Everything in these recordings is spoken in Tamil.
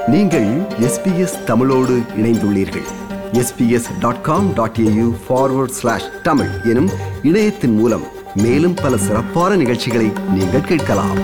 நீங்கள் எஸ்பிஎஸ் தமிழோடு இணைந்துள்ளீர்கள் SBS dot com dot AU forward slash Tamil எனும் இணையத்தின் மூலம் மேலும் பல சிறப்பான நிகழ்ச்சிகளை நீங்கள் கேட்கலாம்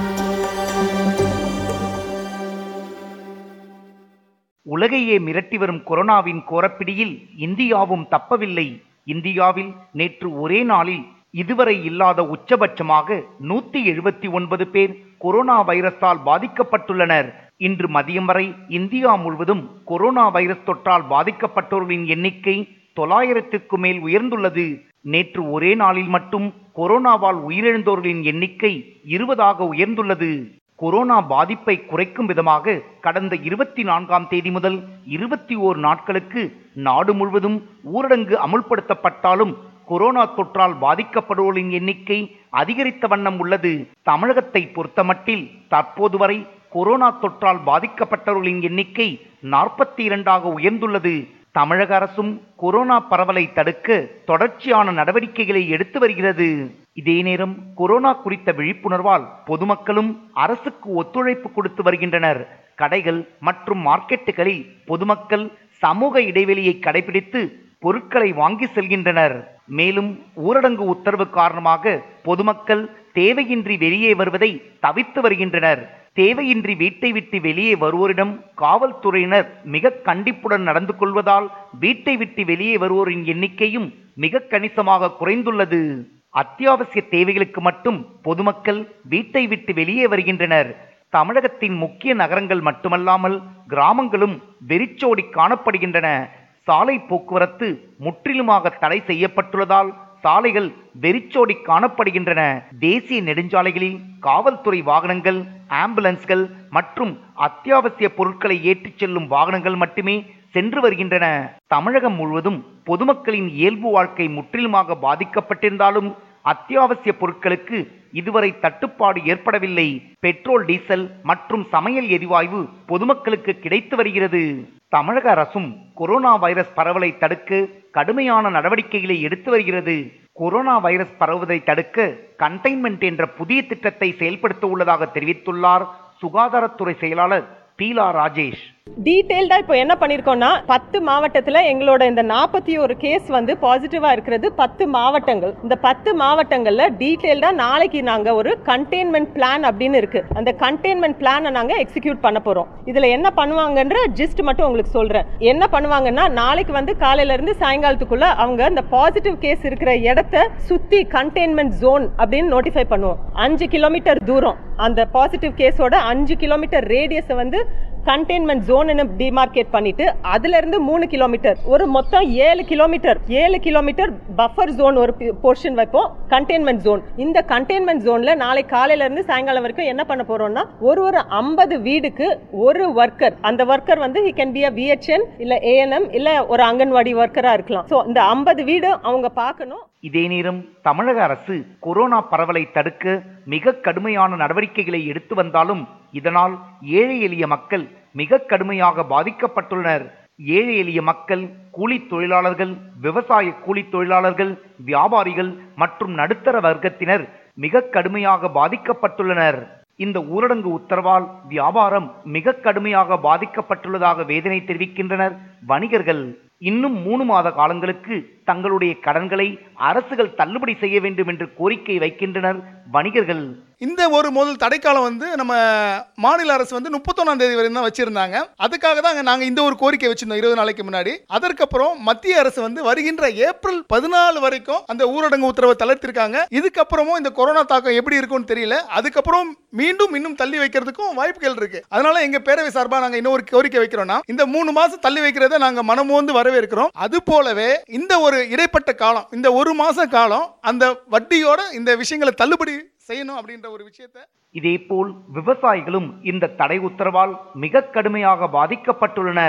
உலகையே மிரட்டி வரும் கொரோனாவின் கோரப்பிடியில் இந்தியாவும் தப்பவில்லை இந்தியாவில் நேற்று ஒரே நாளில் இதுவரை இல்லாத உச்சபட்சமாக நூத்தி எழுபத்தி ஒன்பது பேர் கொரோனா வைரஸால் பாதிக்கப்பட்டுள்ளனர் இன்று மதியம் வரை இந்தியா முழுவதும் கொரோனா வைரஸ் தொற்றால் பாதிக்கப்பட்டோர்களின் எண்ணிக்கை தொள்ளாயிரத்திற்கு மேல் உயர்ந்துள்ளது நேற்று ஒரே நாளில் மட்டும் கொரோனாவால் உயிரிழந்தோர்களின் எண்ணிக்கை இருபதாக உயர்ந்துள்ளது கொரோனா பாதிப்பை குறைக்கும் விதமாக கடந்த இருபத்தி நான்காம் தேதி முதல் இருபத்தி ஓர் நாட்களுக்கு நாடு முழுவதும் ஊரடங்கு அமுல்படுத்தப்பட்டாலும் கொரோனா தொற்றால் பாதிக்கப்படுவோரின் எண்ணிக்கை அதிகரித்த வண்ணம் உள்ளது தமிழகத்தை பொறுத்தமட்டில் தற்போது வரை கொரோனா தொற்றால் பாதிக்கப்பட்டவர்களின் எண்ணிக்கை நாற்பத்தி இரண்டாக உயர்ந்துள்ளது தமிழக அரசும் கொரோனா பரவலை தடுக்க தொடர்ச்சியான நடவடிக்கைகளை எடுத்து வருகிறது இதே நேரம் கொரோனா குறித்த விழிப்புணர்வால் பொதுமக்களும் அரசுக்கு ஒத்துழைப்பு கொடுத்து வருகின்றனர் கடைகள் மற்றும் மார்க்கெட்டுகளில் பொதுமக்கள் சமூக இடைவெளியை கடைபிடித்து பொருட்களை வாங்கி செல்கின்றனர் மேலும் ஊரடங்கு உத்தரவு காரணமாக பொதுமக்கள் தேவையின்றி வெளியே வருவதை தவிர்த்து வருகின்றனர் தேவையின்றி வீட்டை விட்டு வெளியே வருவோரிடம் காவல்துறையினர் மிக கண்டிப்புடன் நடந்து கொள்வதால் வீட்டை விட்டு வெளியே வருவோரின் எண்ணிக்கையும் மிக கணிசமாக குறைந்துள்ளது அத்தியாவசிய தேவைகளுக்கு மட்டும் பொதுமக்கள் வீட்டை விட்டு வெளியே வருகின்றனர் தமிழகத்தின் முக்கிய நகரங்கள் மட்டுமல்லாமல் கிராமங்களும் வெறிச்சோடி காணப்படுகின்றன சாலை போக்குவரத்து முற்றிலுமாக தடை செய்யப்பட்டுள்ளதால் சாலைகள் வெறிச்சோடி காணப்படுகின்றன தேசிய நெடுஞ்சாலைகளில் காவல்துறை வாகனங்கள் ஆம்புலன்ஸ்கள் மற்றும் அத்தியாவசிய பொருட்களை ஏற்றிச் செல்லும் வாகனங்கள் மட்டுமே சென்று வருகின்றன தமிழகம் முழுவதும் பொதுமக்களின் இயல்பு வாழ்க்கை முற்றிலுமாக பாதிக்கப்பட்டிருந்தாலும் அத்தியாவசிய பொருட்களுக்கு இதுவரை தட்டுப்பாடு ஏற்படவில்லை பெட்ரோல் டீசல் மற்றும் சமையல் எரிவாயு பொதுமக்களுக்கு கிடைத்து வருகிறது தமிழக அரசும் கொரோனா வைரஸ் பரவலை தடுக்க கடுமையான நடவடிக்கைகளை எடுத்து வருகிறது கொரோனா வைரஸ் பரவுவதை தடுக்க கண்டெய்ன்மெண்ட் என்ற புதிய திட்டத்தை செயல்படுத்த உள்ளதாக தெரிவித்துள்ளார் சுகாதாரத்துறை செயலாளர் பீலா ராஜேஷ் டீட்டெயில்டா இப்போ என்ன பண்ணிருக்கோம்னா பத்து மாவட்டத்துல எங்களோட இந்த நாற்பத்தி ஒரு கேஸ் வந்து பாசிட்டிவா இருக்கிறது பத்து மாவட்டங்கள் இந்த பத்து மாவட்டங்கள்ல டீட்டெயில்டா நாளைக்கு நாங்க ஒரு கண்டெய்ன்மெண்ட் பிளான் அப்படின்னு இருக்கு அந்த கண்டெய்ன்மெண்ட் பிளானை நாங்க எக்ஸிக்யூட் பண்ண போறோம் இதுல என்ன பண்ணுவாங்கன்ற ஜிஸ்ட் மட்டும் உங்களுக்கு சொல்றேன் என்ன பண்ணுவாங்கன்னா நாளைக்கு வந்து காலையில இருந்து சாயங்காலத்துக்குள்ள அவங்க இந்த பாசிட்டிவ் கேஸ் இருக்கிற இடத்த சுத்தி கண்டெய்ன்மெண்ட் ஜோன் அப்படின்னு நோட்டிஃபை பண்ணுவோம் அஞ்சு கிலோமீட்டர் தூரம் அந்த பாசிட்டிவ் கேஸோட அஞ்சு கிலோமீட்டர் ரேடியஸை வந்து கண்டெய்ன்மெண்ட் ஜோன்னு டிமார்க்கேட் பண்ணிட்டு அதுல இருந்து மூணு கிலோமீட்டர் ஒரு மொத்தம் ஏழு கிலோமீட்டர் ஏழு கிலோமீட்டர் பஃபர் ஜோன் ஒரு போர்ஷன் வைப்போம் கண்டெய்ன்மெண்ட் ஜோன் இந்த கண்டெய்ன்மெண்ட் ஜோன்ல நாளை காலையில இருந்து சாயங்காலம் வரைக்கும் என்ன பண்ண போறோம்னா ஒரு ஒரு ஐம்பது வீடுக்கு ஒரு ஒர்க்கர் அந்த ஒர்க்கர் வந்து he can be a VHN இல்ல ஏஎன்எம் இல்ல ஒரு அங்கன்வாடி ஒர்க்கரா இருக்கலாம் ஸோ இந்த ஐம்பது வீடு அவங்க பார்க்கணும் இதே நேரம் தமிழக அரசு கொரோனா பரவலை தடுக்க மிக கடுமையான நடவடிக்கைகளை எடுத்து வந்தாலும் இதனால் ஏழை எளிய மக்கள் மிக கடுமையாக பாதிக்கப்பட்டுள்ளனர் ஏழை எளிய மக்கள் கூலி தொழிலாளர்கள் விவசாய கூலி தொழிலாளர்கள் வியாபாரிகள் மற்றும் நடுத்தர வர்க்கத்தினர் மிக கடுமையாக பாதிக்கப்பட்டுள்ளனர் இந்த ஊரடங்கு உத்தரவால் வியாபாரம் மிக கடுமையாக பாதிக்கப்பட்டுள்ளதாக வேதனை தெரிவிக்கின்றனர் வணிகர்கள் இன்னும் மூணு மாத காலங்களுக்கு தங்களுடைய கடன்களை அரசுகள் தள்ளுபடி செய்ய வேண்டும் என்று கோரிக்கை வைக்கின்றனர் வணிகர்கள் இந்த ஒரு முதல் தடைக்காலம் வந்து நம்ம மாநில அரசு வந்து முப்பத்தொன்னாம் தேதி வரையும் தான் வச்சிருந்தாங்க அதுக்காக தான் நாங்கள் இந்த ஒரு கோரிக்கை வச்சிருந்தோம் இருபது நாளைக்கு முன்னாடி அதற்கப்புறம் மத்திய அரசு வந்து வருகின்ற ஏப்ரல் பதினாலு வரைக்கும் அந்த ஊரடங்கு உத்தரவை தளர்த்திருக்காங்க இதுக்கப்புறமும் இந்த கொரோனா தாக்கம் எப்படி இருக்கும்னு தெரியல அதுக்கப்புறம் மீண்டும் இன்னும் தள்ளி வைக்கிறதுக்கும் வாய்ப்புகள் இருக்கு அதனால எங்க பேரவை சார்பாக நாங்கள் இன்னொரு கோரிக்கை வைக்கிறோம்னா இந்த மூணு மாசம் தள்ளி வைக்கிறத நாங்கள் மனமோந்து வரவேற்கிறோம் அது போலவே இந்த ஒரு இடைப்பட்ட காலம் இந்த ஒரு மாச காலம் அந்த வட்டியோட இந்த விஷயங்களை தள்ளுபடி செய்யணும் அப்படின்ற ஒரு விஷயத்தை இதேபோல் விவசாயிகளும் இந்த தடை உத்தரவால் மிக கடுமையாக பாதிக்கப்பட்டுள்ளனர்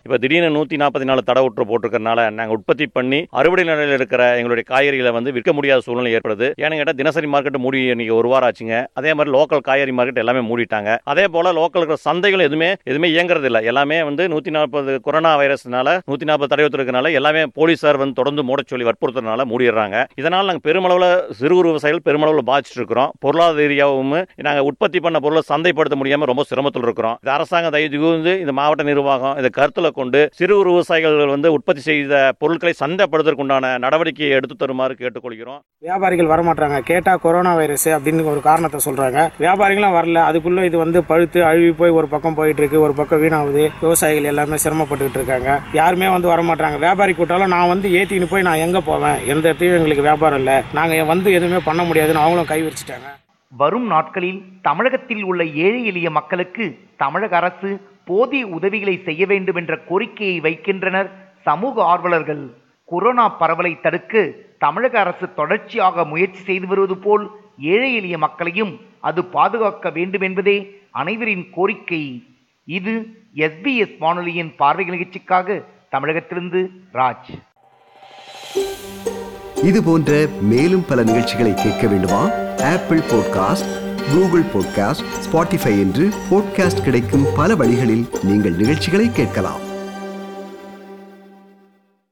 இப்போ திடீர்னு நூற்றி நாற்பத்தி நாலு தடை உற்று போட்டிருக்கறனால நாங்கள் உற்பத்தி பண்ணி அறுவடை நிலையில் இருக்கிற எங்களுடைய காய்கறிகளை வந்து விற்க முடியாத சூழ்நிலை ஏற்படுது ஏன்னு கேட்டால் தினசரி மார்க்கெட் மூடி இன்னைக்கு ஒரு வாரம் ஆச்சுங்க அதே மாதிரி லோக்கல் காய்கறி மார்க்கெட் எல்லாமே மூடிட்டாங்க அதே போல லோக்கல் இருக்கிற சந்தைகள் எதுவுமே எதுவுமே இயங்குறது இல்லை எல்லாமே வந்து நூற்றி நாற்பது கொரோனா வைரஸ்னால நூற்றி நாற்பது தடை உத்தரவுனால எல்லாமே போலீஸார் வந்து தொடர்ந்து மூட சொல்லி வற்புறுத்துறதுனால மூடிடுறாங்க இதனால் நாங்கள் பெருமளவில் சிறு குறு விவசாயிகள் பெருமளவில் பாதிச்சுட்டு இருக்கிறோம் பொருளாதார ரீதியாகவும் நாங்கள் உற்பத்தி பண்ண பொருளை சந்தைப்படுத்த முடியாமல் ரொம்ப சிரமத்தில் இருக்கிறோம் இது அரசாங்கம் தயவு கூர்ந்து இந்த மாவட்ட நிர்வாகம் இதை கருத்தில் கொண்டு சிறு குறு விவசாயிகள் வந்து உற்பத்தி செய்த பொருட்களை சந்தைப்படுத்துவதற்குண்டான நடவடிக்கையை எடுத்து தருமாறு கேட்டுக்கொள்கிறோம் வியாபாரிகள் வரமாட்டாங்க கேட்டா கொரோனா வைரஸ் அப்படின்னு ஒரு காரணத்தை சொல்றாங்க வியாபாரிகளும் வரல அதுக்குள்ள இது வந்து பழுத்து அழுவி போய் ஒரு பக்கம் போயிட்டு இருக்கு ஒரு பக்கம் வீணாகுது விவசாயிகள் எல்லாமே சிரமப்பட்டுக்கிட்டு இருக்காங்க யாருமே வந்து வரமாட்டாங்க வியாபாரி கூட்டாலும் நான் வந்து ஏத்தின்னு போய் நான் எங்க போவேன் எந்த இடத்தையும் எங்களுக்கு வியாபாரம் இல்லை நாங்க வந்து எதுவுமே பண்ண முடியாதுன்னு அவங்களும் கை விரிச்சிட்டாங்க வரும் நாட்களில் தமிழகத்தில் உள்ள ஏழை எளிய மக்களுக்கு தமிழக அரசு போதிய உதவிகளை செய்ய வேண்டும் என்ற கோரிக்கையை வைக்கின்றனர் சமூக ஆர்வலர்கள் கொரோனா பரவலை தடுக்க தமிழக அரசு தொடர்ச்சியாக முயற்சி செய்து வருவது போல் ஏழை எளிய மக்களையும் அது பாதுகாக்க வேண்டும் என்பதே அனைவரின் கோரிக்கை இது எஸ்பிஎஸ் வானொலியின் பார்வை நிகழ்ச்சிக்காக தமிழகத்திலிருந்து ராஜ் இது போன்ற மேலும் பல நிகழ்ச்சிகளை கேட்க வேண்டுமா Apple podcast Google podcast Spotify என்று பாட்காஸ்ட் கிடைக்கும் பல வழிகளில் நீங்கள் நிகழ்ச்சிகளை கேட்கலாம்